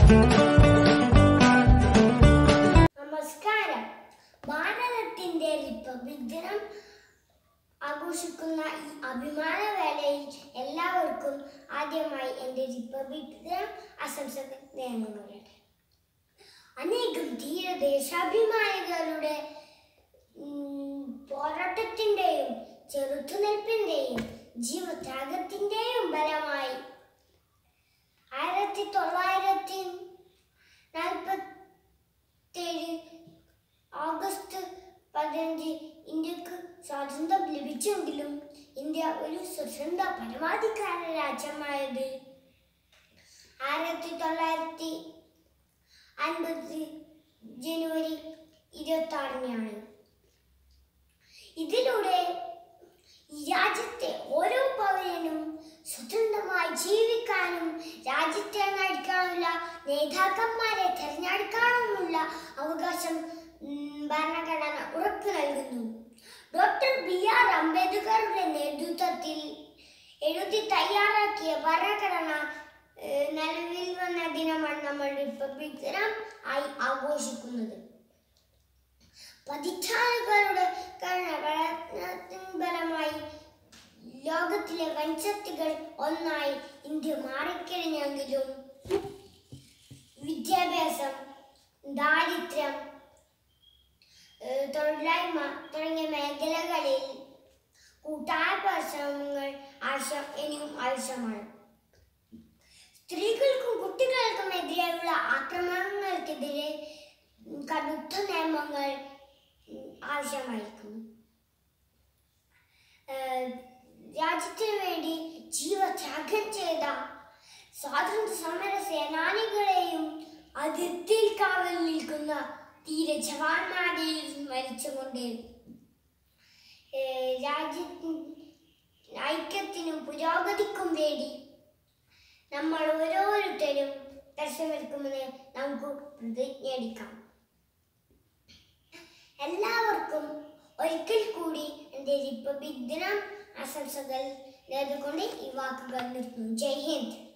നമസ്കാരം ഭാരതത്തിന്റെ റിപ്പബ്ലിക് ദിനം ആഘോഷിക്കുന്ന ഈ അഭിമാന വേളയിൽ എല്ലാവർക്കും ആദ്യമായി എൻ്റെ റിപ്പബ്ലിക് ദിനം ആശംസകൾ നേർന്നുകൊള്ളട്ടെ അനേകം ധീര ദേശാഭിമാനികളുടെ ഉം, പോരാട്ടത്തിന്റെയും ചെറുത്തുനിൽപ്പിന്റെയും ജീവത്യാഗത്തിന്റെയും ഫലമായി ആയിരത്തി തൊള്ളായിരത്തി നാൽപ്പത്തേഴ് ഓഗസ്റ്റ് പതിനഞ്ച് ഇന്ത്യക്ക് സ്വാതന്ത്ര്യം ലഭിച്ചെങ്കിലും ഇന്ത്യ ഒരു സ്വതന്ത്ര പരമാധികാര രാജ്യമായത് ആയിരത്തി തൊള്ളായിരത്തി അൻപത് ജനുവരി ഇരുപത്തി ആറിനാണ് ഇതിലൂടെ ഈ രാജ്യത്തെ ഓരോ പൗരനും സ്വതന്ത്രമായി ജീവിക്കാനും രാജ്യത്തെ നയിക്കാനുള്ള നേതാക്കന്മാരെ തിരഞ്ഞെടുക്കാനുമുള്ള അവകാശം ഉം, ഭരണഘടന ഉറപ്പു നൽകുന്നു ഡോക്ടർ ബി ആർ അംബേദ്കറുടെ നേതൃത്വത്തിൽ എഴുതി തയ്യാറാക്കിയ ഭരണഘടന ഏഹ്, നിലവിൽ വന്ന ദിനമാണ് നമ്മൾ റിപ്പബ്ലിക് ദിനം ആയി ആഘോഷിക്കുന്നത് പതിറ്റാണ്ടുകളുടെ കഴിഞ്ഞ പ്രയത്നത്തിൻ ഫലമായി ലോകത്തിലെ വൻശക്തികൾ ഒന്നായി ഇന്ത്യ മാറിക്കഴിഞ്ഞെങ്കിലും വിദ്യാഭ്യാസം ദാരിദ്ര്യം ഏഹ് തൊഴിലായ്മ തുടങ്ങിയ മേഖലകളിൽ കൂട്ടായ പരിശ്രമങ്ങൾ ആവശ്യം ഇനിയും ആവശ്യമാണ് സ്ത്രീകൾക്കും കുട്ടികൾക്കും എതിരെയുള്ള ആക്രമണങ്ങൾക്കെതിരെ കടുത്ത നിയമങ്ങൾ ഉം, ആവശ്യമായിരിക്കും ഏഹ് രാജ്യത്തിന് വേണ്ടി ജീവത്യാഗം ചെയ്ത സ്വാതന്ത്ര്യ സമര സേനാനികളെയും അതിർത്തിയിൽ കാവൽ നിൽക്കുന്ന തീരെ ജവാന്മാരെയും സ്മരിച്ചുകൊണ്ട് ഏഹ് രാജ്യത്തിന് ഐക്യത്തിനും പുരോഗതിക്കും വേണ്ടി നമ്മൾ ഓരോരുത്തരും പരിശ്രമിക്കുമെന്ന് നമുക്ക് പ്രതിജ്ഞ എടുക്കാം എല്ലാവർക്കും ഒരിക്കൽ കൂടി എൻ്റെ റിപ്പബ്ലിക് ദിനം ആശംസകൾ നേർന്നുകൊണ്ട് ഈ വാക്കുകൾ നിർത്തുന്നു ജയ് ഹിന്ദ്